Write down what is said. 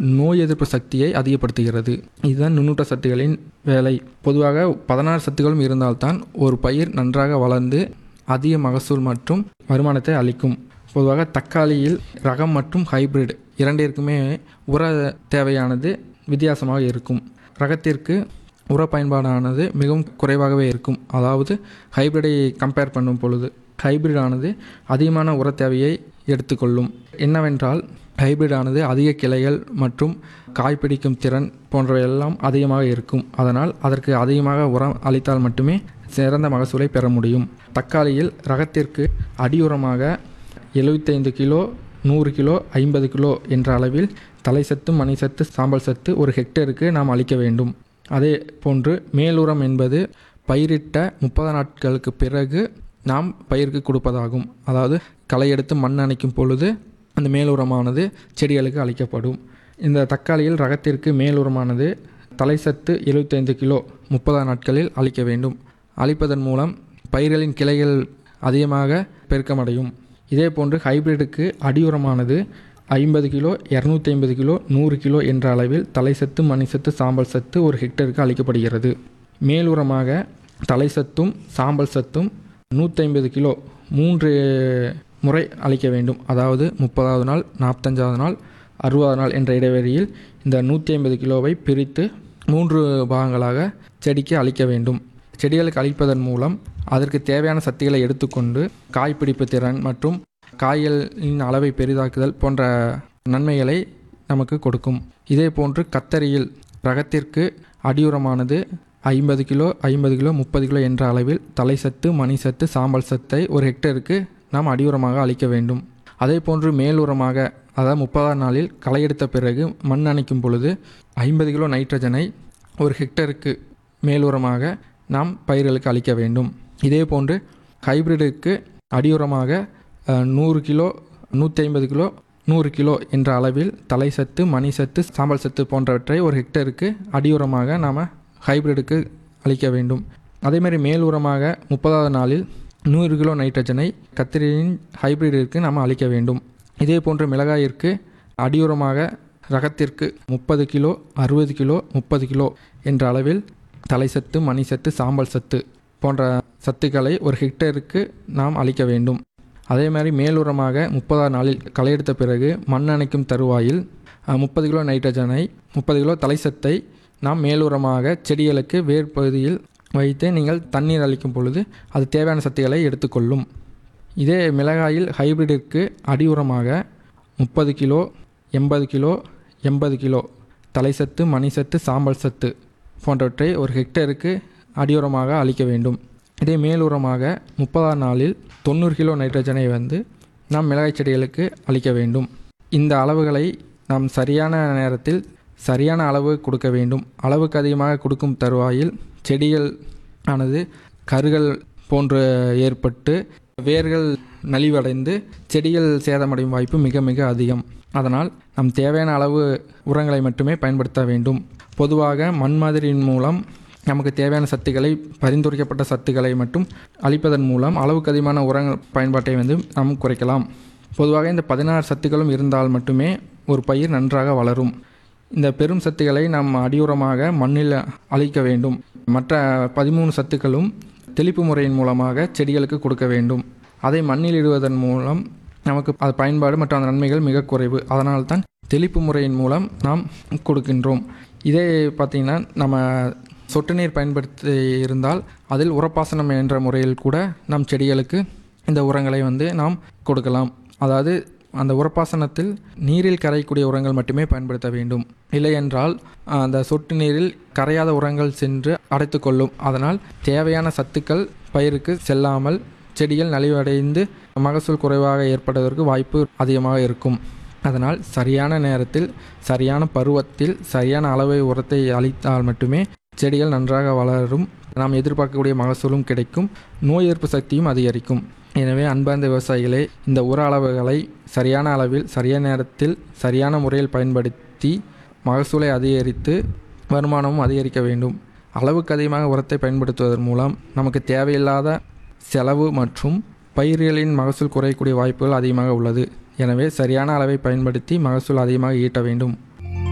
நோய் எதிர்ப்பு சக்தியை அதிகப்படுத்துகிறது இதுதான் நுண்ணூட்ட சத்துக்களின் வேலை பொதுவாக பதினாறு சத்துக்களும் இருந்தால்தான் ஒரு பயிர் நன்றாக வளர்ந்து அதிக மகசூல் மற்றும் வருமானத்தை அளிக்கும் பொதுவாக தக்காளியில் ரகம் மற்றும் ஹைபிரிட் இரண்டிற்குமே உர தேவையானது வித்தியாசமாக இருக்கும் ரகத்திற்கு உர பயன்பாடானது மிகவும் குறைவாகவே இருக்கும் அதாவது ஹைபிரிடை கம்பேர் பண்ணும் பொழுது ஹைபிரிடானது அதிகமான உர தேவையை எடுத்துக்கொள்ளும் என்னவென்றால் ஹைபிரிடானது அதிக கிளைகள் மற்றும் காய் பிடிக்கும் திறன் போன்றவையெல்லாம் அதிகமாக இருக்கும் அதனால் அதற்கு அதிகமாக உரம் அளித்தால் மட்டுமே சிறந்த மகசூலை பெற முடியும் தக்காளியில் ரகத்திற்கு அடியுரமாக எழுபத்தைந்து கிலோ நூறு கிலோ ஐம்பது கிலோ என்ற அளவில் தலைசத்து மணிசத்து சாம்பல் சத்து ஒரு ஹெக்டேருக்கு நாம் அளிக்க வேண்டும் அதே போன்று மேலுரம் என்பது பயிரிட்ட முப்பது நாட்களுக்கு பிறகு நாம் பயிருக்கு கொடுப்பதாகும் அதாவது களை எடுத்து மண் அணைக்கும் பொழுது அந்த மேலுரமானது செடிகளுக்கு அளிக்கப்படும் இந்த தக்காளியில் ரகத்திற்கு மேலுரமானது தலைசத்து எழுபத்தைந்து கிலோ முப்பது நாட்களில் அளிக்க வேண்டும் அளிப்பதன் மூலம் பயிர்களின் கிளைகள் அதிகமாக பெருக்கமடையும் இதே போன்று ஹைபிரிடுக்கு அடியுரமானது ஐம்பது கிலோ இரநூத்தி ஐம்பது கிலோ நூறு கிலோ என்ற அளவில் தலைசத்து மணிசத்து சாம்பல் சத்து ஒரு ஹெக்டருக்கு அளிக்கப்படுகிறது மேலுரமாக தலைசத்தும் சாம்பல் சத்தும் நூற்றி கிலோ மூன்று முறை அளிக்க வேண்டும் அதாவது முப்பதாவது நாள் நாற்பத்தஞ்சாவது நாள் அறுபதாவது நாள் என்ற இடைவெளியில் இந்த நூற்றி ஐம்பது கிலோவை பிரித்து மூன்று பாகங்களாக செடிக்கு அளிக்க வேண்டும் செடிகளுக்கு அளிப்பதன் மூலம் அதற்கு தேவையான சக்திகளை எடுத்துக்கொண்டு காய் பிடிப்பு திறன் மற்றும் காய்களின் அளவை பெரிதாக்குதல் போன்ற நன்மைகளை நமக்கு கொடுக்கும் இதே போன்று கத்தரியில் ரகத்திற்கு அடியுரமானது ஐம்பது கிலோ ஐம்பது கிலோ முப்பது கிலோ என்ற அளவில் தலைசத்து மணிசத்து சாம்பல் சத்தை ஒரு ஹெக்டருக்கு நாம் அடியுரமாக அளிக்க வேண்டும் அதே போன்று மேலுரமாக அதாவது முப்பதாம் நாளில் களை எடுத்த பிறகு மண் அணைக்கும் பொழுது ஐம்பது கிலோ நைட்ரஜனை ஒரு ஹெக்டருக்கு மேலுரமாக நாம் பயிர்களுக்கு அளிக்க வேண்டும் இதே போன்று ஹைபிரிடுக்கு அடியுரமாக அஹ், நூறு கிலோ நூற்றி ஐம்பது கிலோ நூறு கிலோ என்ற அளவில் தலைசத்து மணிசத்து சாம்பல் சத்து போன்றவற்றை ஒரு ஹெக்டருக்கு அடியுரமாக நாம் ஹைபிரிடுக்கு அளிக்க வேண்டும் அதேமாதிரி மேல் உரமாக முப்பதாவது நாளில் நூறு கிலோ நைட்ரஜனை கத்திரியின் ஹைபிரிடிற்கு நாம் அளிக்க வேண்டும் இதே போன்று மிளகாயிற்கு அடியுரமாக ரகத்திற்கு முப்பது கிலோ அறுபது கிலோ முப்பது கிலோ என்ற அளவில் தலைசத்து மணிசத்து சாம்பல் சத்து போன்ற சத்துக்களை ஒரு ஹெக்டேருக்கு நாம் அளிக்க வேண்டும் அதே மாதிரி மேலுரமாக முப்பதாம் நாளில் களை எடுத்த பிறகு மண் அணைக்கும் தருவாயில் முப்பது கிலோ நைட்ரஜனை முப்பது கிலோ தலைசத்தை நாம் மேலுரமாக செடிகளுக்கு வேர் பகுதியில் வைத்து நீங்கள் தண்ணீர் அளிக்கும் பொழுது அது தேவையான சத்துக்களை எடுத்துக்கொள்ளும் இதே மிளகாயில் ஹைபிரிடிற்கு அடியுரமாக முப்பது கிலோ எண்பது கிலோ எண்பது கிலோ தலைசத்து மணிசத்து சாம்பல் சத்து போன்றவற்றை ஒரு ஹெக்டேருக்கு அடியுரமாக அளிக்க வேண்டும் இதே மேலுரமாக முப்பதாம் நாளில் தொண்ணூறு கிலோ நைட்ரஜனை வந்து நாம் மிளகாய் செடிகளுக்கு அளிக்க வேண்டும் இந்த அளவுகளை நாம் சரியான நேரத்தில் சரியான அளவு கொடுக்க வேண்டும் அளவுக்கு அதிகமாக கொடுக்கும் தருவாயில் செடிகள் ஆனது கருகள் போன்று ஏற்பட்டு வேர்கள் நலிவடைந்து செடிகள் சேதமடையும் வாய்ப்பு மிக மிக அதிகம் அதனால் நம் தேவையான அளவு உரங்களை மட்டுமே பயன்படுத்த வேண்டும் பொதுவாக மண் மாதிரியின் மூலம் நமக்கு தேவையான சத்துக்களை பரிந்துரைக்கப்பட்ட சத்துக்களை மட்டும் அளிப்பதன் மூலம் அளவுக்கு அதிகமான உரங்கள் பயன்பாட்டை வந்து நாம் குறைக்கலாம் பொதுவாக இந்த பதினாறு சத்துக்களும் இருந்தால் மட்டுமே ஒரு பயிர் நன்றாக வளரும் இந்த பெரும் சத்துக்களை நாம் அடியுரமாக மண்ணில் அளிக்க வேண்டும் மற்ற பதிமூணு சத்துக்களும் தெளிப்பு முறையின் மூலமாக செடிகளுக்கு கொடுக்க வேண்டும் அதை மண்ணில் இடுவதன் மூலம் நமக்கு அது பயன்பாடு மற்றும் அந்த நன்மைகள் மிக குறைவு அதனால்தான் தெளிப்பு முறையின் மூலம் நாம் கொடுக்கின்றோம் இதே பார்த்திங்கன்னா நம்ம சொட்டு நீர் பயன்படுத்தி இருந்தால் அதில் உரப்பாசனம் என்ற முறையில் கூட நம் செடிகளுக்கு இந்த உரங்களை வந்து நாம் கொடுக்கலாம் அதாவது அந்த உரப்பாசனத்தில் நீரில் கரையக்கூடிய உரங்கள் மட்டுமே பயன்படுத்த வேண்டும் இல்லை என்றால் அந்த சொட்டு நீரில் கரையாத உரங்கள் சென்று அடைத்து கொள்ளும் அதனால் தேவையான சத்துக்கள் பயிருக்கு செல்லாமல் செடிகள் நலிவடைந்து மகசூல் குறைவாக ஏற்படுவதற்கு வாய்ப்பு அதிகமாக இருக்கும் அதனால் சரியான நேரத்தில் சரியான பருவத்தில் சரியான அளவை உரத்தை அளித்தால் மட்டுமே செடிகள் நன்றாக வளரும் நாம் எதிர்பார்க்கக்கூடிய மகசூலும் கிடைக்கும் நோய் எதிர்ப்பு சக்தியும் அதிகரிக்கும் எனவே அன்பார்ந்த விவசாயிகளே இந்த உர அளவுகளை சரியான அளவில் சரியான நேரத்தில் சரியான முறையில் பயன்படுத்தி மகசூலை அதிகரித்து வருமானமும் அதிகரிக்க வேண்டும் அளவுக்கு அதிகமாக உரத்தை பயன்படுத்துவதன் மூலம் நமக்கு தேவையில்லாத செலவு மற்றும் பயிர்களின் மகசூல் குறையக்கூடிய வாய்ப்புகள் அதிகமாக உள்ளது எனவே சரியான அளவை பயன்படுத்தி மகசூல் அதிகமாக ஈட்ட வேண்டும்